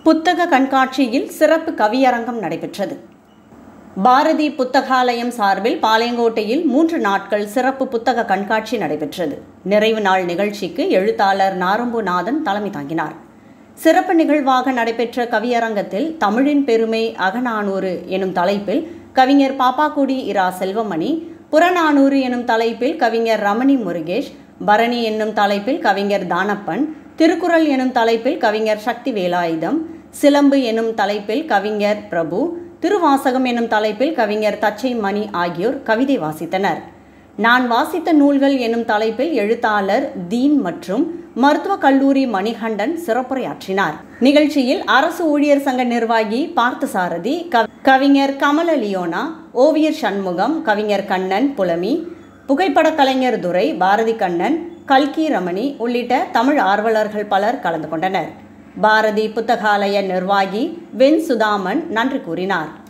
புத்தக கண்காட்சியில் சிறப்பு கவியரங்கம் நடைபெற்றது பாரதி புத்தகாலயம் சார்பில் பாளையங்கோட்டையில் மூன்று நாட்கள் சிறப்பு புத்தக கண்காட்சி நடைபெற்றது நிறைவு நாள் நிகழ்ச்சிக்கு எழுத்தாளர் நாரம்புநாதன் தலைமை தாங்கினார் சிறப்பு நிகழ்வாக நடைபெற்ற கவியரங்கத்தில் தமிழின் பெருமை அகநானூறு எனும் தலைப்பில் கவிஞர் பாப்பாக்குடி இரா செல்வமணி புறநானூறு எனும் தலைப்பில் கவிஞர் ரமணி முருகேஷ் பரணி என்னும் தலைப்பில் கவிஞர் தானப்பன் திருக்குறள் எனும் தலைப்பில் கவிஞர் சக்தி வேலாயுதம் சிலம்பு எனும் தலைப்பில் கவிஞர் பிரபு திருவாசகம் எனும் தலைப்பில் கவிஞர் தச்சை மணி ஆகியோர் கவிதை வாசித்தனர் நான் வாசித்த நூல்கள் எனும் தலைப்பில் எழுத்தாளர் தீன் மற்றும் மருத்துவக் கல்லூரி மணிகண்டன் சிறப்புரையாற்றினார் நிகழ்ச்சியில் அரசு ஊழியர் சங்க நிர்வாகி பார்த்தசாரதி கவி- கவிஞர் கமல லியோனா ஓவியர் சண்முகம் கவிஞர் கண்ணன் புலமி புகைப்படக் கலைஞர் துரை பாரதி கண்ணன் கல்கி ரமணி உள்ளிட்ட தமிழ் ஆர்வலர்கள் பலர் கலந்து கொண்டனர் பாரதி புத்தகாலய நிர்வாகி வெண் சுதாமன் நன்றி கூறினார்